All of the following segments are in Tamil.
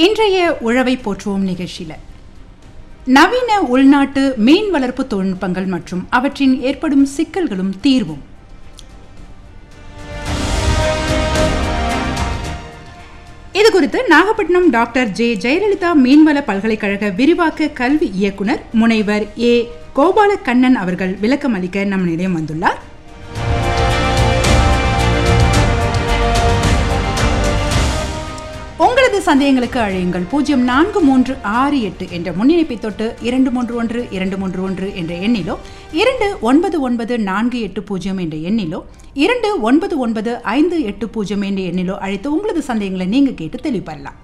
இன்றைய உழவை போற்றுவோம் நிகழ்ச்சியில் நவீன உள்நாட்டு மீன் வளர்ப்பு தொழில்நுட்பங்கள் மற்றும் அவற்றின் ஏற்படும் சிக்கல்களும் தீர்வும் இது குறித்து நாகப்பட்டினம் டாக்டர் ஜே ஜெயலலிதா மீன்வள பல்கலைக்கழக விரிவாக்க கல்வி இயக்குனர் முனைவர் ஏ கோபாலக்கண்ணன் அவர்கள் விளக்கம் அளிக்க நம் நிலையம் வந்துள்ளார் உங்களது சந்தேகங்களுக்கு அழையுங்கள் பூஜ்ஜியம் நான்கு மூன்று ஆறு எட்டு என்ற முன்னிணைப்பை தொட்டு இரண்டு மூன்று ஒன்று இரண்டு மூன்று ஒன்று என்ற எண்ணிலோ இரண்டு ஒன்பது ஒன்பது நான்கு எட்டு பூஜ்ஜியம் என்ற எண்ணிலோ இரண்டு ஒன்பது ஒன்பது ஐந்து எட்டு பூஜ்ஜியம் என்ற எண்ணிலோ அழைத்து உங்களது சந்தேகங்களை நீங்கள் கேட்டு தெளிவுபெறலாம்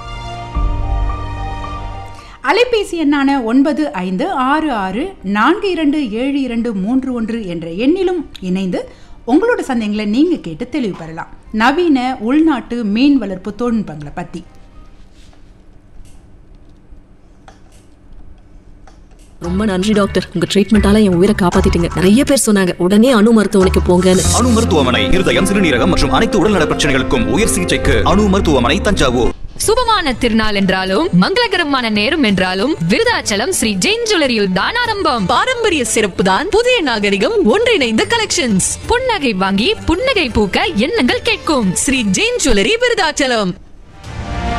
அலைபேசி எண்ணான ஒன்பது ஐந்து ஆறு ஆறு நான்கு இரண்டு ஏழு இரண்டு மூன்று ஒன்று என்ற எண்ணிலும் இணைந்து உங்களோட சந்தேகங்களை நீங்க கேட்டு தெளிவு பெறலாம் நவீன உள்நாட்டு மீன் வளர்ப்பு தொழில்நுட்பங்களை பத்தி ரொம்ப நன்றி டாக்டர் உங்க ட்ரீட்மெண்டால என் உயிரை காப்பாத்திட்டீங்க நிறைய பேர் சொன்னாங்க உடனே அணு மருத்துவமனைக்கு போங்கன்னு அணு மருத்துவமனை இருதயம் சிறுநீரகம் மற்றும் அனைத்து உடல்நல பிரச்சனைகளுக்கும் உயர் சிகிச்சைக்கு அணு மருத்துவமனை தஞ்சாவூர் சுபமான திருநாள் என்றாலும் மங்களகரமான நேரம் என்றாலும் விருதாச்சலம் ஸ்ரீ ஜெயின் ஜுவல்லரியில் தான் ஆரம்பம் பாரம்பரிய சிறப்பு தான் புதிய நாகரிகம் ஒன்றிணைந்த கலெக்ஷன்ஸ் புன்னகை வாங்கி புன்னகை பூக்க எண்ணங்கள் கேட்கும் ஸ்ரீ ஜெயின் ஜுவல்லரி விருதாச்சலம்